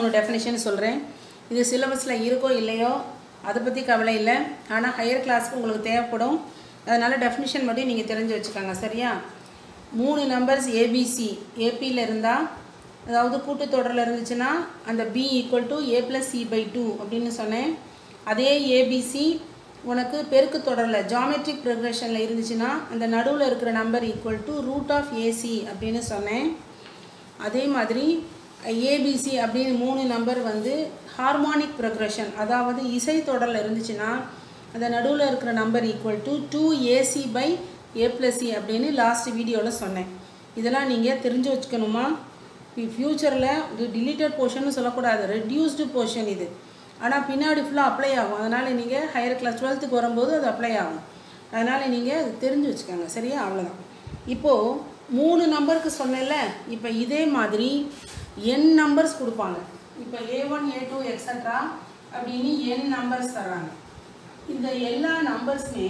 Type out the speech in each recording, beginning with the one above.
மூணு டெஃபினேஷன் சொல்கிறேன் இது சிலபஸில் இருக்கோ இல்லையோ அதை பற்றி கவலை இல்லை ஆனால் ஹையர் கிளாஸ்க்கு உங்களுக்கு தேவைப்படும் அதனால் டெஃபினிஷன் மட்டும் நீங்கள் தெரிஞ்சு வச்சுக்கோங்க சரியா மூணு நம்பர்ஸ் ஏபிசி ஏபியில் இருந்தால் அதாவது கூட்டுத்தொடரில் இருந்துச்சுன்னா அந்த B equal to A plus C by two அப்படின்னு சொன்னேன் அதே ஏபிசி உனக்கு பெருக்கு தொடரில் ஜாமெட்ரிக் ப்ரொக்ரெஷனில் இருந்துச்சுன்னா அந்த நடுவில் இருக்கிற number equal to root of AC அப்படின்னு சொன்னேன் அதே மாதிரி ஏபிசி அப்படின்னு மூணு நம்பர் வந்து ஹார்மோனிக் ப்ரொக்ரெஷன் அதாவது இசை தொடரில் இருந்துச்சுன்னா அந்த நடுவில் இருக்கிற number equal to two AC by A plus C அப்படின்னு லாஸ்ட் வீடியோவில் சொன்னேன் இதெல்லாம் நீங்கள் தெரிஞ்சு வச்சுக்கணுமா ஃப்யூச்சரில் இது டிலீட்டட் போர்ஷன் சொல்லக்கூடாது ரெடியூஸ்டு போர்ஷன் இது ஆனால் பின்னாடி ஃபுல்லாக அப்ளை ஆகும் அதனால் நீங்கள் ஹையர் கிளாஸ் டுவெல்த்துக்கு வரும்போது அது அப்ளை ஆகும் அதனால் நீங்கள் அது தெரிஞ்சு வச்சுக்கோங்க சரியா அவ்வளோதான் இப்போது மூணு நம்பருக்கு சொன்னேன்ல இப்போ இதே மாதிரி என் நம்பர்ஸ் கொடுப்பாங்க இப்போ A one A two extra அப்படின்னு என் நம்பர்ஸ் தர்றாங்க இந்த எல்லா நம்பர்ஸுமே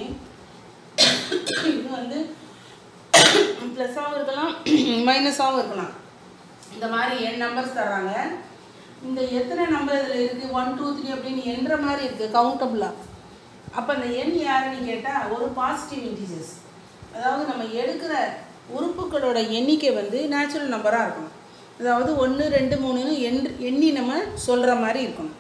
இது வந்து ப்ளஸ்ஸாகவும் இருக்கலாம் மைனஸாகவும் இருக்கலாம் இந்த மாதிரி என் நம்பர்ஸ் தர்றாங்க இந்த எத்தனை நம்பர் இதில் இருக்குது ஒன் டூ த்ரீ அப்படின்னு என்ற மாதிரி இருக்குது கவுண்டபுளாக அப்போ அந்த எண் யாருன்னு கேட்டால் ஒரு பாசிட்டிவ் இன்டிஜர்ஸ் அதாவது நம்ம எடுக்கிற உறுப்புகளோட எண்ணிக்கை வந்து நேச்சுரல் நம்பராக இருக்கணும் அதாவது ஒன்று ரெண்டு மூணுன்னு எண் எண்ணி நம்ம சொல்கிற மாதிரி இருக்கணும்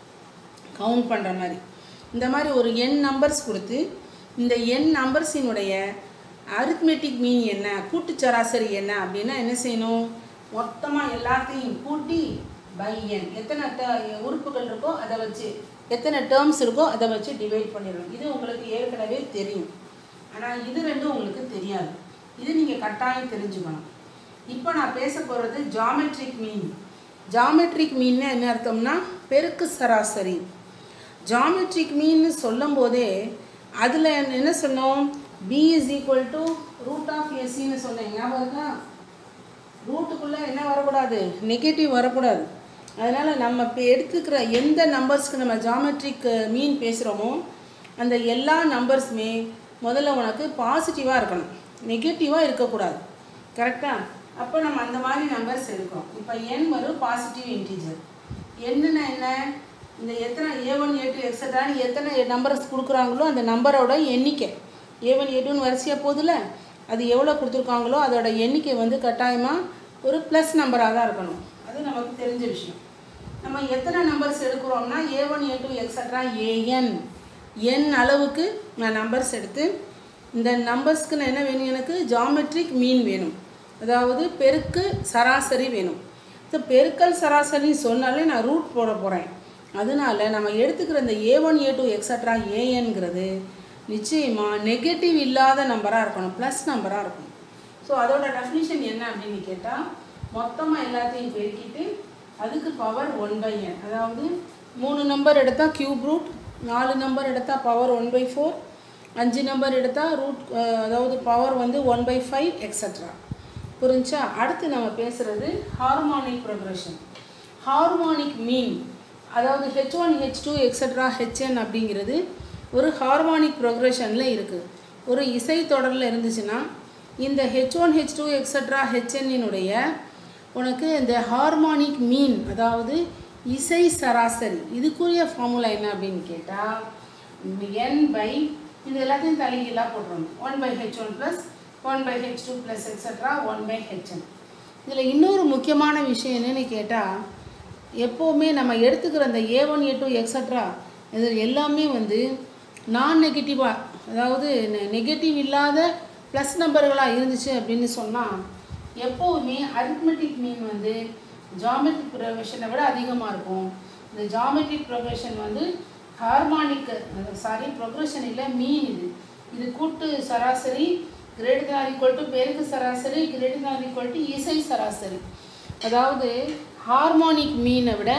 கவுண்ட் பண்ணுற மாதிரி இந்த மாதிரி ஒரு எண் நம்பர்ஸ் கொடுத்து இந்த எண் நம்பர்ஸினுடைய அரித்மெட்டிக் மீன் என்ன கூட்டு சராசரி என்ன அப்படின்னா என்ன செய்யணும் மொத்தமாக எல்லாத்தையும் கூட்டி பை என் எத்தனை ட உறுப்புகள் இருக்கோ அதை வச்சு எத்தனை டேர்ம்ஸ் இருக்கோ அதை வச்சு டிவைட் பண்ணிடணும் இது உங்களுக்கு ஏற்கனவே தெரியும் ஆனால் இது ரெண்டும் உங்களுக்கு தெரியாது இது நீங்கள் கட்டாயம் தெரிஞ்சுக்கணும் இப்போ நான் பேச போகிறது ஜாமெட்ரிக் மீன் ஜாமெட்ரிக் மீன்னா என்ன அர்த்தம்னா பெருக்கு சராசரி ஜாமெட்ரிக் மீன் சொல்லும் போதே அதில் என்ன சொன்னோம் B is equal to root of எஸ்சின்னு சொன்னேன் ஞாபகம் இருக்கா ரூட்டுக்குள்ளே என்ன வரக்கூடாது நெகட்டிவ் வரக்கூடாது அதனால் நம்ம இப்போ எடுத்துக்கிற எந்த நம்பர்ஸ்க்கு நம்ம ஜாமெட்ரிக் மீன் பேசுகிறோமோ அந்த எல்லா நம்பர்ஸுமே முதல்ல உனக்கு பாசிட்டிவாக இருக்கணும் நெகட்டிவாக இருக்கக்கூடாது கரெக்டாக அப்போ நம்ம அந்த மாதிரி நம்பர்ஸ் எடுக்கிறோம் இப்போ என் வரும் பாசிட்டிவ் இன்டீஜர் என்னன்னா என்ன இந்த எத்தனை ஏ ஒன் ஏ டூ எக்ஸட்ரான்னு எத்தனை நம்பர்ஸ் கொடுக்குறாங்களோ அந்த நம்பரோட எண்ணிக்கை ஏ ஒன் ஏ டூன்னு வரிசையாக போதில்ல அது எவ்வளோ கொடுத்துருக்காங்களோ அதோட எண்ணிக்கை வந்து கட்டாயமாக ஒரு ப்ளஸ் நம்பராக தான் இருக்கணும் அது நமக்கு தெரிஞ்ச விஷயம் நம்ம எத்தனை நம்பர்ஸ் எடுக்கிறோம்னா A one A two extra AN N அளவுக்கு நான் நம்பர்ஸ் எடுத்து இந்த நம்பர்ஸ்க்கு நான் என்ன வேணும் எனக்கு ஜாமெட்ரிக் மீன் வேணும் அதாவது பெருக்கு சராசரி வேணும் ஸோ பெருக்கல் சராசரின்னு சொன்னாலே நான் ரூட் போட போகிறேன் அதனால நம்ம எடுத்துக்கிற இந்த A one A two extra ஏஎன்கிறது நிச்சயமாக நெகட்டிவ் இல்லாத நம்பராக இருக்கணும் ப்ளஸ் நம்பராக இருக்கணும் ஸோ அதோட டெஃபினிஷன் என்ன அப்படின்னு கேட்டால் மொத்தமாக எல்லாத்தையும் பெருக்கிட்டு அதுக்கு பவர் ஒன் பை என் அதாவது மூணு நம்பர் எடுத்தால் கியூப் ரூட் நாலு நம்பர் எடுத்தால் பவர் ஒன் பை ஃபோர் அஞ்சு நம்பர் எடுத்தால் ரூட் அதாவது பவர் வந்து ஒன் பை ஃபைவ் எக்ஸட்ரா புரிஞ்சா அடுத்து நம்ம பேசுகிறது ஹார்மோனிக் ப்ரொக்ரெஷன் ஹார்மோனிக் மீன் அதாவது H one H two extra HN அப்படிங்கிறது ஒரு ஹார்மோனிக் ப்ரொக்ரெஷனில் இருக்குது ஒரு இசை தொடரில் இருந்துச்சுன்னா இந்த H one H two extra ஹெச்என்னினுடைய உனக்கு இந்த ஹார்மோனிக் மீன் அதாவது இசை சராசரி இதுக்குரிய ஃபார்முலா என்ன அப்படின்னு கேட்டால் என் பை இது எல்லாத்தையும் தலைகீழாக போட்டுருணும் one by H one plus one by H two plus extra one by HN இதில் இன்னொரு முக்கியமான விஷயம் என்னென்னு கேட்டால் எப்போவுமே நம்ம எடுத்துக்கிற அந்த A one A two extra இது எல்லாமே வந்து நான் நெகட்டிவாக அதாவது நெகட்டிவ் இல்லாத ப்ளஸ் நம்பர்களாக இருந்துச்சு அப்படின்னு சொன்னால் எப்போவுமே அரித்மெட்டிக் மீன் வந்து ஜாமெட்ரிக் ப்ரொக்ரெஷனை விட அதிகமாக இருக்கும் இந்த ஜாமெட்ரிக் ப்ரொக்ரெஷன் வந்து ஹார்மானிக் சாரி ப்ரொக்ரெஷன் இல்லை மீன் இது இது கூட்டு சராசரி கிரேட்டர் தான் ஈக்குவல் டு பெருக்கு சராசரி கிரேட்டர் தான் ஈக்குவல் டு இசை சராசரி அதாவது ஹார்மோனிக் மீனை விட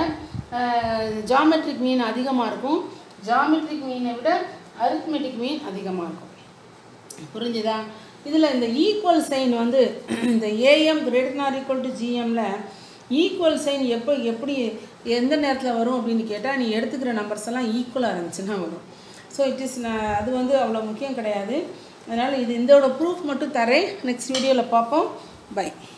ஜாமெட்ரிக் மீன் அதிகமாக இருக்கும் ஜாமெட்ரிக் மீனை விட அரித்மெட்டிக் மீன் அதிகமாக இருக்கும் புரிஞ்சுதா இதில் இந்த ஈக்குவல் சைன் வந்து இந்த AM greater or equal to ஜிஎம்மில் ஈக்குவல் சைன் எப்போ எப்படி எந்த நேரத்தில் வரும் அப்படின்னு கேட்டால் நீ எடுத்துக்கிற நம்பர்ஸ் எல்லாம் ஈக்குவலாக இருந்துச்சுன்னா வரும் ஸோ இட் இஸ் அது வந்து அவ்வளோ முக்கியம் கிடையாது அதனால் இது இதோட ப்ரூஃப் மட்டும் தரேன் நெக்ஸ்ட் வீடியோவில் பார்ப்போம் பை